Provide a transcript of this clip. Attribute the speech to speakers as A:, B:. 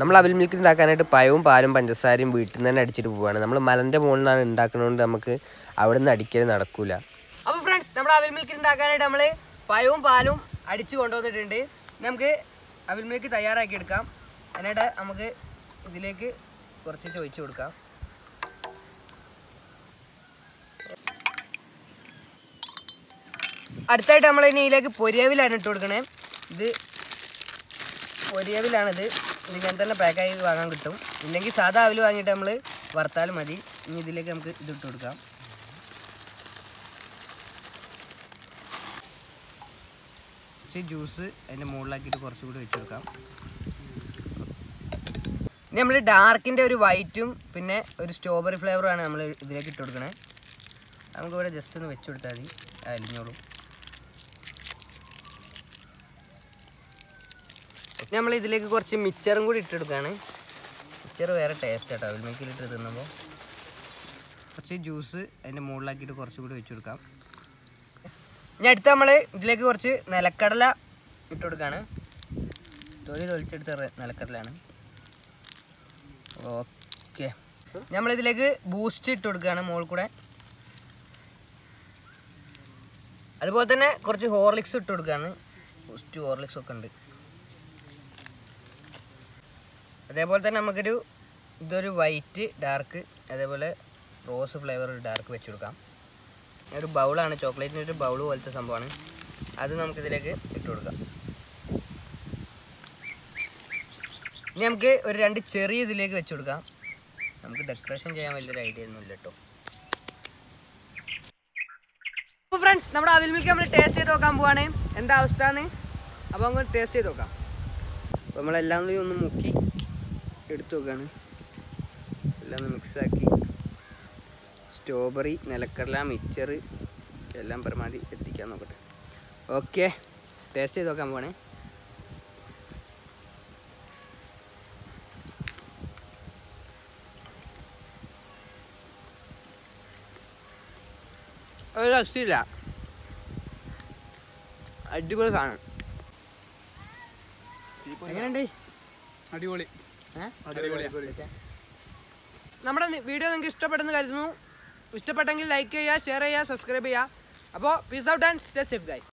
A: നമ്മൾ അവിൽ മിൽക്ക് ഉണ്ടാക്കാനായിട്ട് പഴവും പാലും പഞ്ചസാരയും വീട്ടിൽ നിന്ന് തന്നെ അടിച്ചിട്ട് പോവുകയാണ് നമ്മൾ മലൻ്റെ മുകളിൽ നിന്നാണ് ഉണ്ടാക്കുന്നതുകൊണ്ട് നമുക്ക് അവിടെ നിന്ന് അടിക്കൽ നടക്കൂല അപ്പോൾ ഫ്രണ്ട്സ് നമ്മൾ അവിൽ മിൽക്ക് ഉണ്ടാക്കാനായിട്ട് നമ്മൾ പഴവും പാലും അടിച്ച് കൊണ്ടുവന്നിട്ടുണ്ട് നമുക്ക് അവിൽ മിൽക്ക് തയ്യാറാക്കി എടുക്കാം അതിനായിട്ട് നമുക്ക് ഇതിലേക്ക് കുറച്ച് ചോദിച്ചു കൊടുക്കാം അടുത്തായിട്ട് നമ്മൾ ഇനി ഇതിലേക്ക് പൊരിയവിലാണ് ഇട്ട് കൊടുക്കണേ ഇത് പൊരിയവിലാണിത് ഇത് ഇങ്ങനെ തന്നെ പാക്കായി വാങ്ങാൻ കിട്ടും ഇല്ലെങ്കിൽ സാധാ അവിൽ വാങ്ങിയിട്ട് നമ്മൾ വറുത്താലും മതി ഇനി ഇതിലേക്ക് നമുക്ക് ഇത് ഇട്ട് കൊടുക്കാം കുറച്ച് ജ്യൂസ് അതിൻ്റെ മുകളിലാക്കിയിട്ട് കുറച്ചുകൂടി വെച്ച് കൊടുക്കാം ഇനി നമ്മൾ ഡാർക്കിൻ്റെ ഒരു വൈറ്റും പിന്നെ ഒരു സ്ട്രോബെറി ഫ്ലേവറുമാണ് നമ്മൾ ഇതിലേക്ക് ഇട്ട് കൊടുക്കണേ നമുക്കിവിടെ ജസ്റ്റ് ഒന്ന് വെച്ച് കൊടുത്താൽ മതി അലിഞ്ഞോളും നമ്മൾ ഇതിലേക്ക് കുറച്ച് മിച്ചറും കൂടി ഇട്ടെടുക്കുകയാണ് മിച്ചർ വേറെ ടേസ്റ്റ് കേട്ടോ അവിൽ മിൽക്കിലിട്ട് തിന്നുമ്പോൾ കുറച്ച് ജ്യൂസ് അതിൻ്റെ മുകളിലാക്കിയിട്ട് കുറച്ചുകൂടി വെച്ച് കൊടുക്കാം ഇനി അടുത്ത് നമ്മൾ ഇതിലേക്ക് കുറച്ച് നിലക്കടല ഇട്ട് കൊടുക്കുകയാണ് തൊലി തൊലിച്ചെടുത്ത റെ- നിലക്കടലയാണ് ഓക്കെ നമ്മളിതിലേക്ക് ബൂസ്റ്റ് ഇട്ട് കൊടുക്കുകയാണ് മുകളിൽ കൂടെ അതുപോലെ തന്നെ കുറച്ച് ഹോർലിക്സ് ഇട്ട് കൊടുക്കുകയാണ് ബൂസ്റ്റ് ഹോർലിക്സ് ഒക്കെ ഉണ്ട് അതേപോലെ തന്നെ നമുക്കൊരു ഇതൊരു വൈറ്റ് ഡാർക്ക് അതേപോലെ റോസ് ഫ്ലേവർ ഒരു ഡാർക്ക് വെച്ച് കൊടുക്കാം ഒരു ബൗളാണ് ചോക്ലേറ്റിൻ്റെ ഒരു ബൗൾ പോലത്തെ സംഭവമാണ് അത് നമുക്കിതിലേക്ക് ഇട്ട് കൊടുക്കാം ഇനി നമുക്ക് ഒരു രണ്ട് ചെറിയ ഇതിലേക്ക് വെച്ച് കൊടുക്കാം നമുക്ക് ഡെക്കറേഷൻ ചെയ്യാൻ വലിയൊരു ഐഡിയ ഒന്നും ഇല്ല കേട്ടോ ഫ്രണ്ട്സ് നമ്മുടെ അവിൽ മിൽക്ക് നമ്മൾ ടേസ്റ്റ് ചെയ്ത് നോക്കാൻ പോവാണ് എന്താ അവസ്ഥ എന്ന് അപ്പോൾ നമുക്ക് ടേസ്റ്റ് ചെയ്ത് നോക്കാം അപ്പോൾ നമ്മളെല്ലാം കൂടി ഒന്ന് മുക്കി എടുത്തു നോക്കുകയാണ് എല്ലാം ഒന്ന് മിക്സാക്കി സ്ട്രോബെറി നിലക്കടല മിക്സർ എല്ലാം പരമാവധി എത്തിക്കാൻ നോക്കട്ടെ ഓക്കെ ടേസ്റ്റ് ചെയ്ത് നോക്കാൻ പോവാണേ ഒരു രക്ഷയില്ല അടിപൊളി സാധനം എങ്ങനെയുണ്ട്
B: അടിപൊളി
A: ഏ?
B: അടിപൊളി
A: നമ്മുടെ നി- വീഡിയോ നിങ്ങൾക്ക് ഇഷ്ടപ്പെടുന്നു കരുതുന്നു ഇഷ്ടപ്പെട്ടെങ്കിൽ ലൈക്ക് ചെയ്യുക ഷെയർ ചെയ്യുക സബ്സ്ക്രൈബ് ചെയ്യുക അപ്പോൾ peace out and stay safe guys